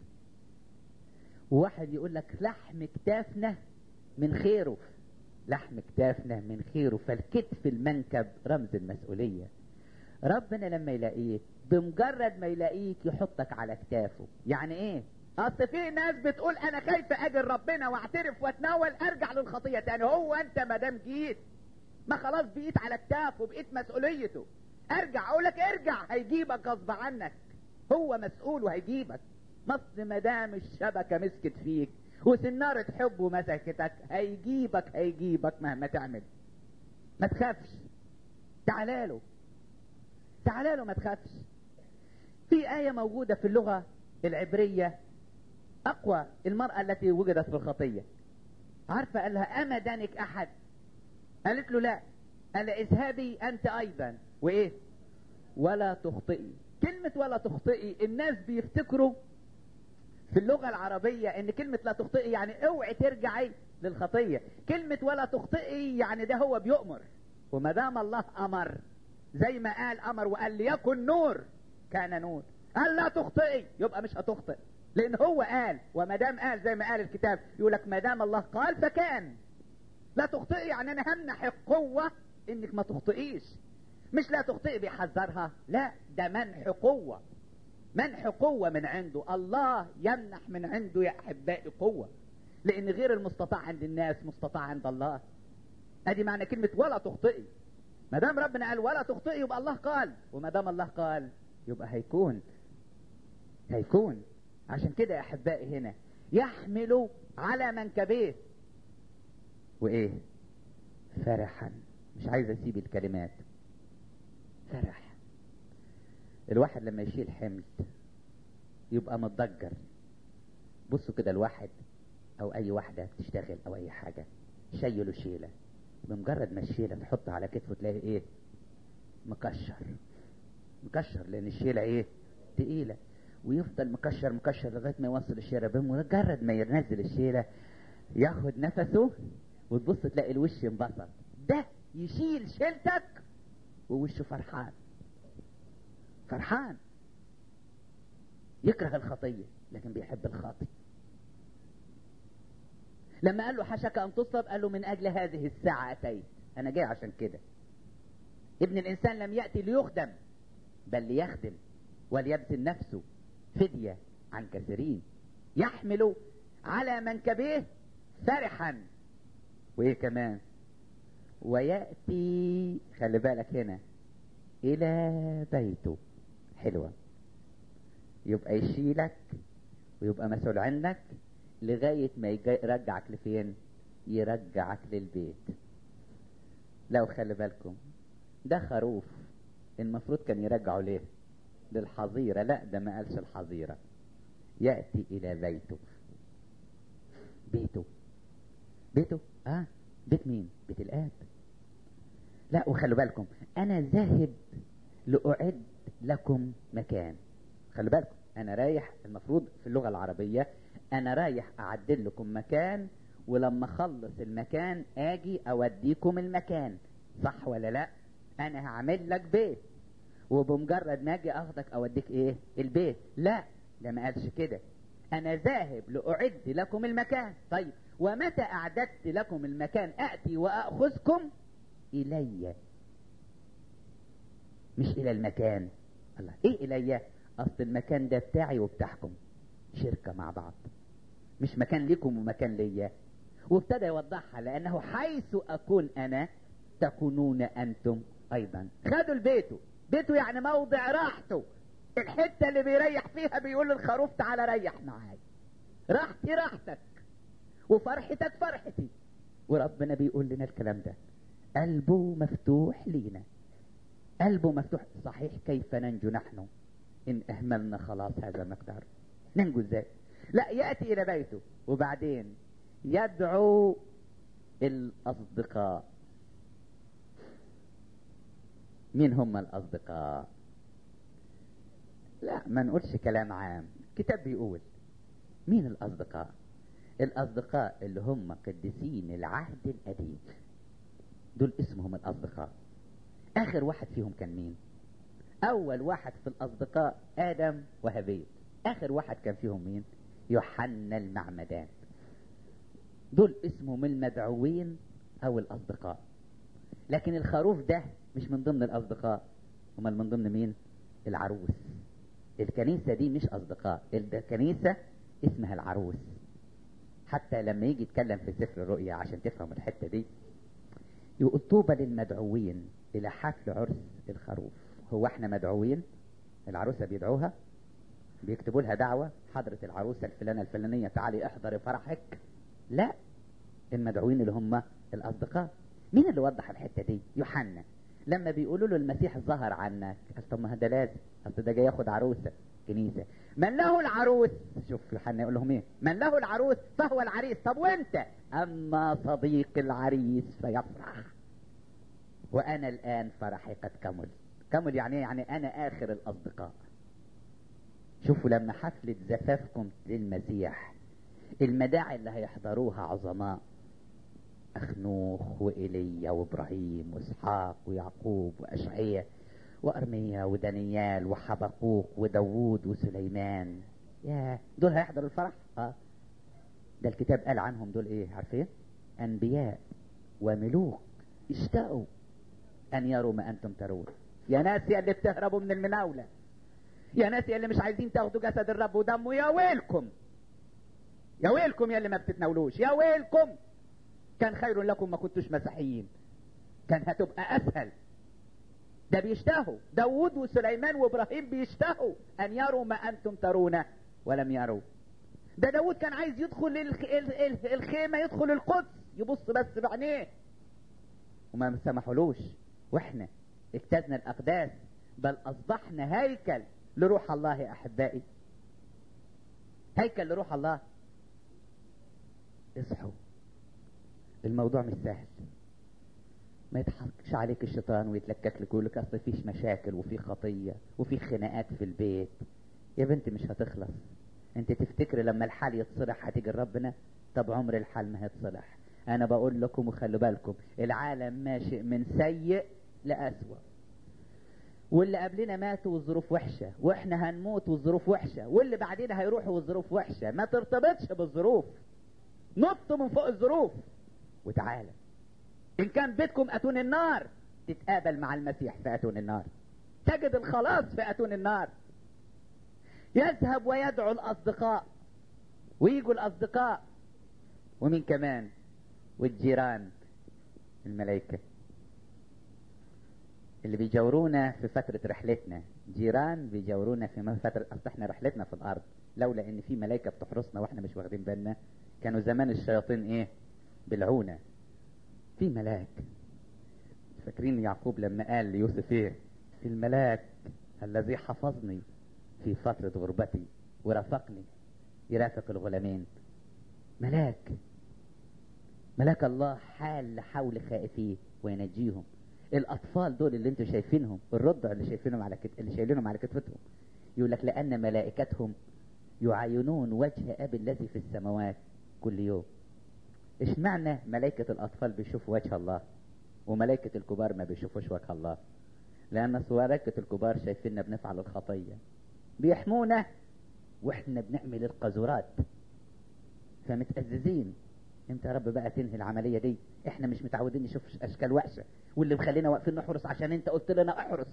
وواحد يقول لك لحم كتافنا من خيره لحم كتافنا من خيره فالكتف المنكب رمز المسؤولية ربنا لما يلاقيك بمجرد ما يلاقيك يحطك على كتافه يعني ايه اصل في ناس بتقول انا خايفه اجي ربنا واعترف واتناول ارجع للخطيه تاني هو انت ما دام جيت ما خلاص بقيت على كتافه بقيت مسؤوليته ارجع اقول لك ارجع هيجيبك غصب عنك هو مسؤول وهيجيبك مصر ما دام الشبكه مسكت فيك وسنارة حبه مسكتك هيجيبك هيجيبك مهما تعمل ما تخافش تعالى له تعالى له ما تخافش في آية موجودة في اللغة العبرية أقوى المرأة التي وجدت في الخطية عارفة قال لها أما دانك أحد قالت له لا قال اذهبي أنت أيضا وإيه ولا تخطئي كلمة ولا تخطئي الناس بيفتكروا في اللغة العربية ان كلمة لا تخطئي يعني اوعي ترجعي للخطية كلمة ولا تخطئي يعني ده هو بيؤمر وما دام الله امر زي ما قال امر وقال ليكن نور كان نور قال لا تخطئي يبقى مش هتخطئ لان هو قال وما دام قال زي ما قال الكتاب يقول لك ما دام الله قال فكان لا تخطئي يعني انا همنح القوة انك ما تخطئيش مش لا تخطئي بيحذرها لا ده منح قوة منح قوة من عنده الله يمنح من عنده يا أحبائي قوة لأن غير المستطاع عند الناس مستطاع عند الله أدي معنى كلمة ولا تخطئي ما دام ربنا قال ولا تخطئي يبقى الله قال وما دام الله قال يبقى هيكون هيكون عشان كده يا أحبائي هنا يحمل على منكبيه وإيه فرحا مش عايز أسيب الكلمات فرح الواحد لما يشيل حمل يبقى متضجر بصوا كده الواحد او اي واحده بتشتغل او اي حاجه شيله شيله بمجرد ما الشيله تحط على كتفه تلاقي ايه مكشر مكشر لان الشيله ايه تقيله ويفضل مكشر مكشر لغايه ما يوصل الشيله بمجرد ما ينزل الشيله ياخد نفسه وتبص تلاقي الوش انبسط ده يشيل شيلتك ووشه فرحان فرحان يكره الخطية لكن بيحب الخاطئ لما قال له حشك أن تصلب قال له من أجل هذه الساعة أتيت أنا جاي عشان كده ابن الإنسان لم يأتي ليخدم بل ليخدم وليبذل نفسه فدية عن كثيرين يحمل على منكبيه فرحا وإيه كمان ويأتي خلي بالك هنا إلى بيته حلوة يبقى يشيلك ويبقى مسؤول عنك لغاية ما يرجعك لفين يرجعك للبيت لو خلي بالكم ده خروف المفروض كان يرجعه ليه للحظيرة لا ده ما قالش الحظيرة يأتي إلى بيته بيته بيته اه بيت مين بيت الآب لا وخلوا بالكم أنا ذاهب لأعد لكم مكان خلوا بالكم أنا رايح المفروض في اللغة العربية أنا رايح أعدل لكم مكان ولما أخلص المكان أجي أوديكم المكان صح ولا لا أنا هعمل لك بيت وبمجرد ما أجي أخدك أوديك إيه البيت لا ده ما قالش كده أنا ذاهب لأعد لكم المكان طيب ومتى أعددت لكم المكان أأتي وأخذكم إلي مش إلى المكان الله إيه إلي أصل المكان ده بتاعي وبتاعكم شركة مع بعض مش مكان لكم ومكان ليا وابتدى يوضحها لأنه حيث أكون أنا تكونون أنتم أيضا خدوا لبيته بيته يعني موضع راحته الحتة اللي بيريح فيها بيقول للخروف تعالى ريح معايا راحتي راحتك وفرحتك فرحتي وربنا بيقول لنا الكلام ده قلبه مفتوح لينا قلبه مفتوح صحيح كيف ننجو نحن ان اهملنا خلاص هذا المقدار ننجو ازاي لا ياتي الى بيته وبعدين يدعو الأصدقاء مين هم الأصدقاء لا ما نقولش كلام عام الكتاب بيقول مين الأصدقاء الأصدقاء اللي هم قديسين العهد القديم دول اسمهم الأصدقاء آخر واحد فيهم كان مين أول واحد في الأصدقاء آدم وهابيل آخر واحد كان فيهم مين يوحنا المعمدان دول اسمهم المدعوين أو الأصدقاء لكن الخروف ده مش من ضمن الأصدقاء امال من ضمن مين العروس الكنيسة دي مش أصدقاء الكنيسة اسمها العروس حتى لما يجي يتكلم في سفر الرؤيا عشان تفهم الحتة دي يقول طوبى للمدعوين إلى حفل عرس الخروف هو احنا مدعوين العروسة بيدعوها بيكتبوا لها دعوة حضرة العروسة الفلانة الفلانية تعالي احضري فرحك لا المدعوين اللي هم الأصدقاء مين اللي وضح الحتة دي يوحنا لما بيقولوا له المسيح ظهر عنك قال طب ما ده لازم اصل ده جاي ياخد عروسه كنيسه من له العروس شوف يوحنا يقول لهم ايه من له العروس فهو العريس طب وانت اما صديق العريس فيفرح وانا الان فرحي قد كمل كمل يعني ايه يعني انا اخر الاصدقاء شوفوا لما حفلة زفافكم للمسيح المداعي اللي هيحضروها عظماء أخنوخ وإيليا وإبراهيم وإسحاق ويعقوب وأشعية وأرميا ودانيال وحبقوق وداوود وسليمان يا دول هيحضروا الفرح اه ده الكتاب قال عنهم دول ايه عارفين انبياء وملوك اشتاقوا ان يروا ما انتم ترون يا ناس يا اللي بتهربوا من المناوله يا ناس يا اللي مش عايزين تاخدوا جسد الرب ودمه يا ويلكم يا ويلكم يا اللي ما بتتناولوش يا ويلكم كان خير لكم ما كنتوش مسيحيين كان هتبقى اسهل ده بيشتهوا داود وسليمان وابراهيم بيشتهوا ان يروا ما انتم ترونه ولم يروا ده داود كان عايز يدخل الخيمة يدخل القدس يبص بس بعينيه وما سمحولوش واحنا اجتزنا الاقداس بل اصبحنا هيكل لروح الله يا احبائي هيكل لروح الله اصحوا الموضوع مش سهل ما يضحكش عليك الشيطان ويتلكك لك ويقول لك اصل فيش مشاكل وفي خطيه وفي خناقات في البيت يا بنتي مش هتخلص انت تفتكر لما الحال يتصلح هتيجي ربنا طب عمر الحال ما هيتصلح انا بقول لكم وخلوا بالكم العالم ماشي من سيء لأسوأ واللي قبلنا ماتوا والظروف وحشة واحنا هنموت والظروف وحشة واللي بعدين هيروحوا والظروف وحشة ما ترتبطش بالظروف نط من فوق الظروف وتعالى ان كان بيتكم اتون النار تتقابل مع المسيح في اتون النار تجد الخلاص في اتون النار يذهب ويدعو الاصدقاء ويجوا الاصدقاء ومين كمان والجيران الملائكة اللي بيجورونا في فترة رحلتنا جيران بيجورونا في فترة أصل احنا رحلتنا في الأرض لولا إن في ملائكة بتحرسنا وإحنا مش واخدين بالنا كانوا زمان الشياطين إيه بالعونة في ملاك فاكرين يعقوب لما قال ليوسف إيه في الملاك الذي حفظني في فترة غربتي ورافقني يرافق الغلامين ملاك ملاك الله حال حول خائفيه وينجيهم الاطفال دول اللي انتم شايفينهم الرضع اللي شايفينهم على كت... اللي شايلينهم على كتفتهم يقول لك لان ملائكتهم يعاينون وجه ابي الذي في السماوات كل يوم ايش معنى ملائكة الاطفال بيشوفوا وجه الله وملائكة الكبار ما بيشوفوش وجه الله لان ملائكة الكبار شايفيننا بنفعل الخطية بيحمونا واحنا بنعمل القذورات فمتأززين امتى يا رب بقى تنهي العملية دي احنا مش متعودين نشوف اشكال وحشة واللي مخلينا واقفين نحرس عشان انت قلت لنا احرس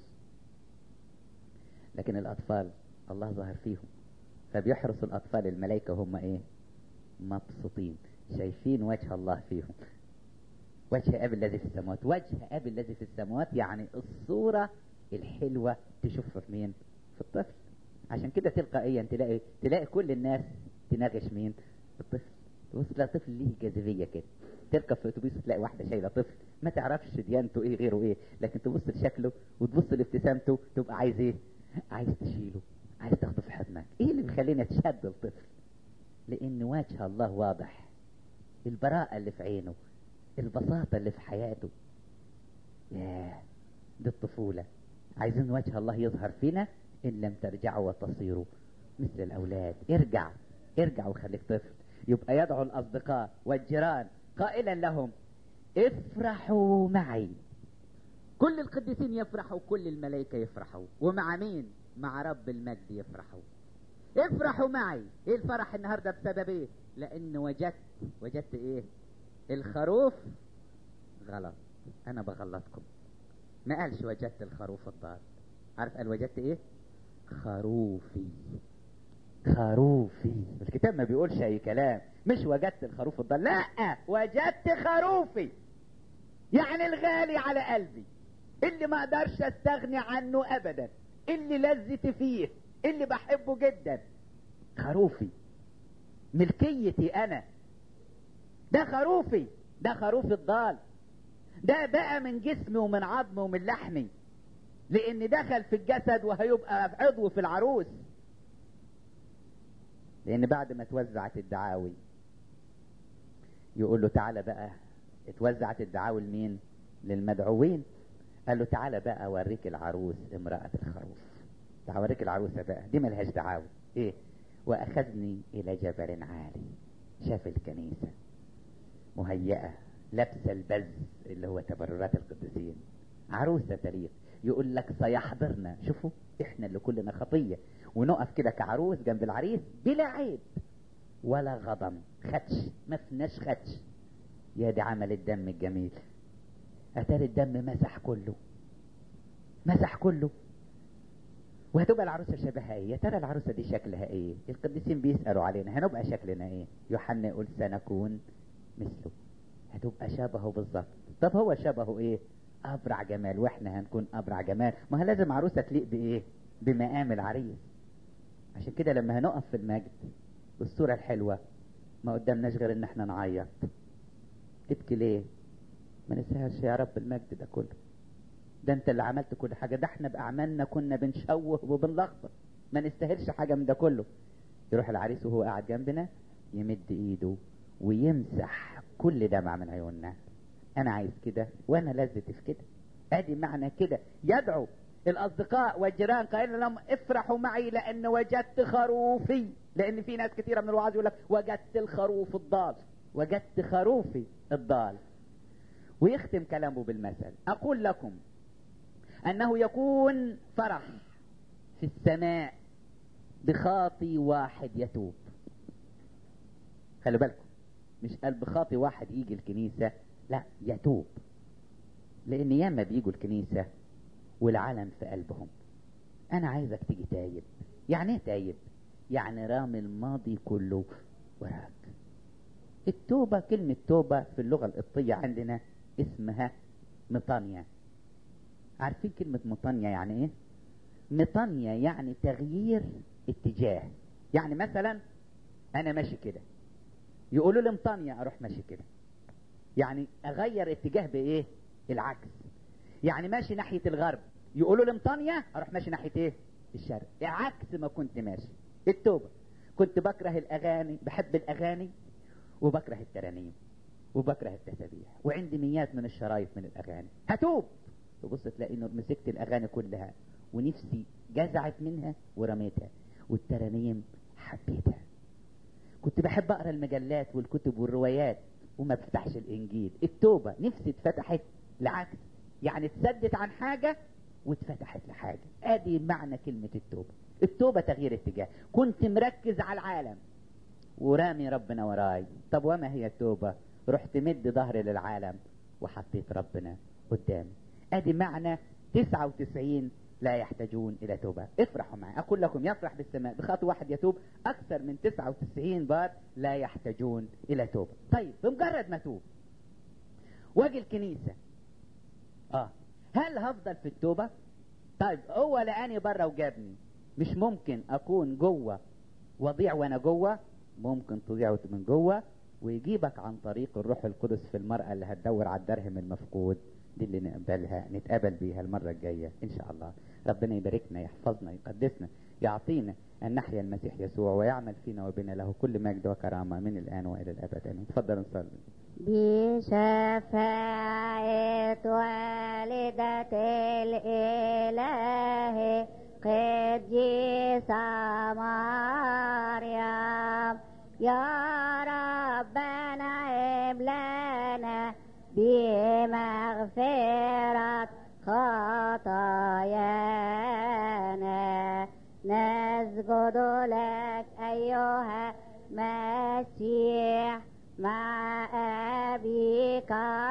لكن الاطفال الله ظهر فيهم فبيحرس الاطفال الملائكة هم ايه مبسوطين شايفين وجه الله فيهم وجه ابي الذي في السماوات وجه ابي الذي في السماوات يعني الصورة الحلوة تشوفها في مين في الطفل عشان كده تلقائيا تلاقي تلاقي كل الناس تناقش مين الطفل تبص تلاقي طفل ليه جاذبية كده تركب في اتوبيس تلاقي واحدة شايلة طفل ما تعرفش ديانته ايه غيره ايه لكن تبص لشكله وتبص لابتسامته تبقى عايز ايه عايز تشيله عايز تاخده في حضنك ايه اللي بيخلينا تشد الطفل لان وجه الله واضح البراءة اللي في عينه البساطة اللي في حياته ياه دي الطفولة عايزين وجه الله يظهر فينا إن لم ترجعوا وتصيروا مثل الأولاد ارجع ارجع وخليك طفل يبقى يدعو الأصدقاء والجيران قائلا لهم افرحوا معي كل القديسين يفرحوا كل الملائكة يفرحوا ومع مين مع رب المجد يفرحوا افرحوا معي ايه الفرح النهارده بسبب ايه لان وجدت وجدت ايه الخروف غلط انا بغلطكم ما قالش وجدت الخروف الضال عارف قال وجدت ايه خروفي خروفي الكتاب ما بيقولش اي كلام مش وجدت الخروف الضال لا وجدت خروفي يعني الغالي على قلبي اللي ما اقدرش استغني عنه ابدا اللي لذتي فيه اللي بحبه جدا خروفي ملكيتي انا ده خروفي ده خروف الضال ده بقى من جسمي ومن عظمي ومن لحمي لان دخل في الجسد وهيبقى عضو في العروس لان بعد ما توزعت الدعاوي يقول له تعالى بقى اتوزعت الدعاوي لمين للمدعوين قال له تعالى بقى اوريك العروس امرأة الخروف تعالى اوريك العروسة بقى دي ملهاش دعاوي ايه واخذني الى جبل عالي شاف الكنيسة مهيئة لابسة البز اللي هو تبررات القديسين عروسة تليق يقول لك سيحضرنا شوفوا احنا اللي كلنا خطية ونقف كده كعروس جنب العريس بلا عيب ولا غضن خدش ما فيناش خدش يا دي عمل الدم الجميل اتاري الدم مسح كله مسح كله وهتبقى العروسة شبهها ايه يا ترى العروسة دي شكلها ايه القديسين بيسألوا علينا هنبقى شكلنا ايه يوحنا يقول سنكون مثله هتبقى شبهه بالظبط طب هو شبهه ايه ابرع جمال واحنا هنكون ابرع جمال ما هي لازم عروسة تليق بايه بمقام العريس عشان كده لما هنقف في المجد بالصورة الحلوة ما قدامناش غير ان احنا نعيط تبكي ليه ما نسهلش يا رب المجد ده كله ده انت اللي عملت كل حاجة ده احنا بأعمالنا كنا بنشوه وبنلخبط ما نستاهلش حاجة من ده كله يروح العريس وهو قاعد جنبنا يمد ايده ويمسح كل دمعة من عيوننا انا عايز كده وانا لذتي في كده ادي معنى كده يدعو الاصدقاء والجيران قائل لهم افرحوا معي لان وجدت خروفي لان في ناس كثيره من الوعاظ يقول لك وجدت الخروف الضال وجدت خروفي الضال ويختم كلامه بالمثل اقول لكم انه يكون فرح في السماء بخاطي واحد يتوب خلوا بالكم مش قال بخاطي واحد يجي الكنيسة لا يتوب لان ياما بيجوا الكنيسة والعالم في قلبهم انا عايزك تيجي تايب يعني ايه تايب يعني رامي الماضي كله وراك التوبة كلمة توبة في اللغة القبطية عندنا اسمها مطانيا عارفين كلمة مطانيا يعني ايه مطانيا يعني تغيير اتجاه يعني مثلا انا ماشي كده يقولوا لي مطانيا اروح ماشي كده يعني اغير اتجاه بايه العكس يعني ماشي ناحية الغرب يقولوا لي مطانيا اروح ماشي ناحية ايه الشرق عكس ما كنت ماشي التوبة كنت بكره الاغاني بحب الاغاني وبكره الترانيم وبكره التسابيح وعندي ميات من الشرايط من الاغاني هتوب تبص تلاقي انه مسكت الاغاني كلها ونفسي جزعت منها ورميتها والترانيم حبيتها كنت بحب اقرا المجلات والكتب والروايات وما بفتحش الانجيل التوبه نفسي اتفتحت العكس يعني اتسدت عن حاجه واتفتحت لحاجه ادي معنى كلمه التوبه التوبه تغيير اتجاه كنت مركز على العالم ورامي ربنا وراي طب وما هي التوبه رحت مد ظهري للعالم وحطيت ربنا قدامي ادي معنى 99 لا يحتاجون الى توبه افرحوا معي اقول لكم يفرح بالسماء بخطوه واحد يتوب اكثر من 99 بار لا يحتاجون الى توبه طيب بمجرد ما توب واجي الكنيسه اه هل هفضل في التوبه طيب هو لقاني بره وجابني مش ممكن اكون جوه وضيع وانا جوه ممكن تضيع من جوه ويجيبك عن طريق الروح القدس في المرأة اللي هتدور على الدرهم المفقود دي اللي نقبلها نتقابل بيها المرة الجاية إن شاء الله ربنا يباركنا يحفظنا يقدسنا يعطينا أن نحيا المسيح يسوع ويعمل فينا وبنا له كل مجد وكرامة من الآن وإلى الأبد آمين تفضل نصلي بشفاعة والدة الإله قديسة مريم يا ربنا هب لنا بمغفرة خطايانا نسجد لك أيها مسيح مع أبيك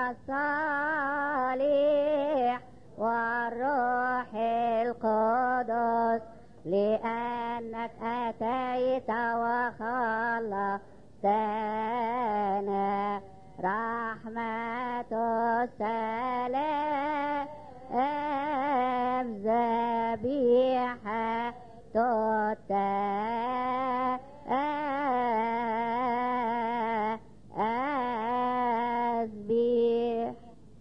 الصالح والروح القدس لأنك أتيت وخلصتنا رحمة السلام ذبيحة تتأسبيح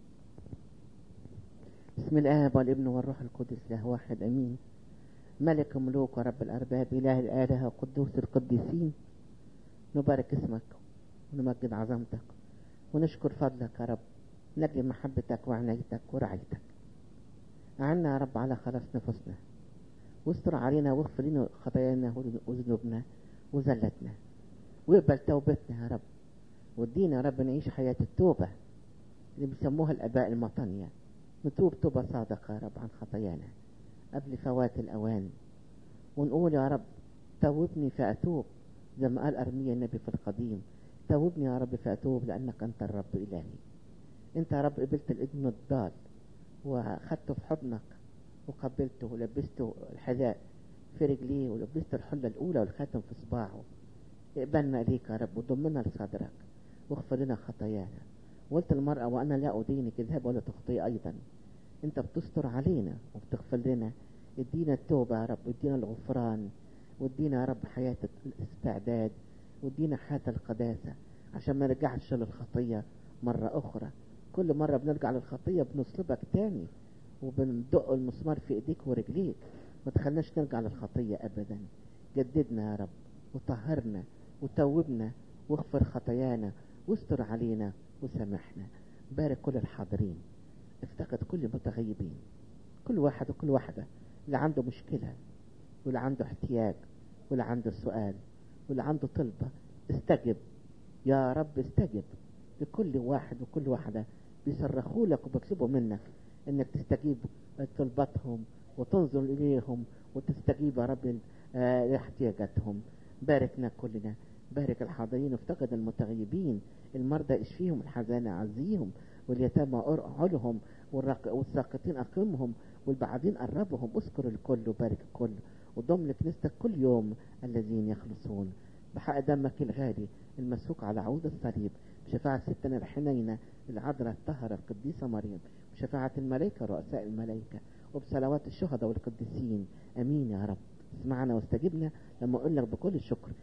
بسم الآب والابن والروح القدس له واحد أمين ملك الملوك ورب الأرباب إله الآلهة وقدوس القديسين نبارك اسمك ونمجد عظمتك ونشكر فضلك يا رب نجل محبتك وعنايتك ورعايتك أعنا يا رب على خلاص نفوسنا واستر علينا واغفر لنا خطايانا وذنوبنا وزلتنا واقبل توبتنا يا رب وادينا يا رب نعيش حياة التوبة اللي بيسموها الآباء المطنية نتوب توبة صادقة يا رب عن خطايانا قبل فوات الأوان ونقول يا رب توبني فأتوب زي ما قال أرميا النبي في القديم توبني يا رب فأتوب لأنك أنت الرب إلهي أنت يا رب قبلت الابن الضال وأخدته في حضنك وقبلته ولبسته الحذاء في رجليه ولبسته الحلة الأولى والخاتم في صباعه اقبلنا إليك يا رب وضمنا لصدرك واغفر لنا خطايانا وقلت المرأة وأنا لا أدينك اذهب ولا تخطئي أيضا أنت بتستر علينا وبتغفر لنا ادينا التوبة يا رب وادينا الغفران وادينا يا رب حياة الاستعداد وادينا حياة القداسة عشان ما نرجعش للخطية مرة أخرى كل مرة بنرجع للخطية بنصلبك تاني وبندق المسمار في ايديك ورجليك ما تخلناش نرجع للخطية أبدا جددنا يا رب وطهرنا وتوبنا واغفر خطايانا واستر علينا وسامحنا بارك كل الحاضرين افتقد كل المتغيبين كل واحد وكل واحدة اللي عنده مشكلة واللي عنده احتياج واللي عنده سؤال واللي عنده طلبة استجب يا رب استجب لكل واحد وكل واحدة بيصرخوا لك وبيطلبوا منك انك تستجيب طلباتهم وتنظر اليهم وتستجيب يا رب لاحتياجاتهم باركنا كلنا بارك الحاضرين وافتقد المتغيبين المرضى اشفيهم الحزانة عزيهم واليتامى ارعلهم والساقطين اقمهم والبعدين قربهم اذكر الكل وبارك الكل وضم لكنيستك كل يوم الذين يخلصون بحق دمك الغالي المسفوك على عود الصليب بشفاعة ستنا الحنينة العذراء الطهرة القديسة مريم بشفاعة الملائكة رؤساء الملائكة وبصلوات الشهداء والقديسين امين يا رب اسمعنا واستجبنا لما اقول لك بكل الشكر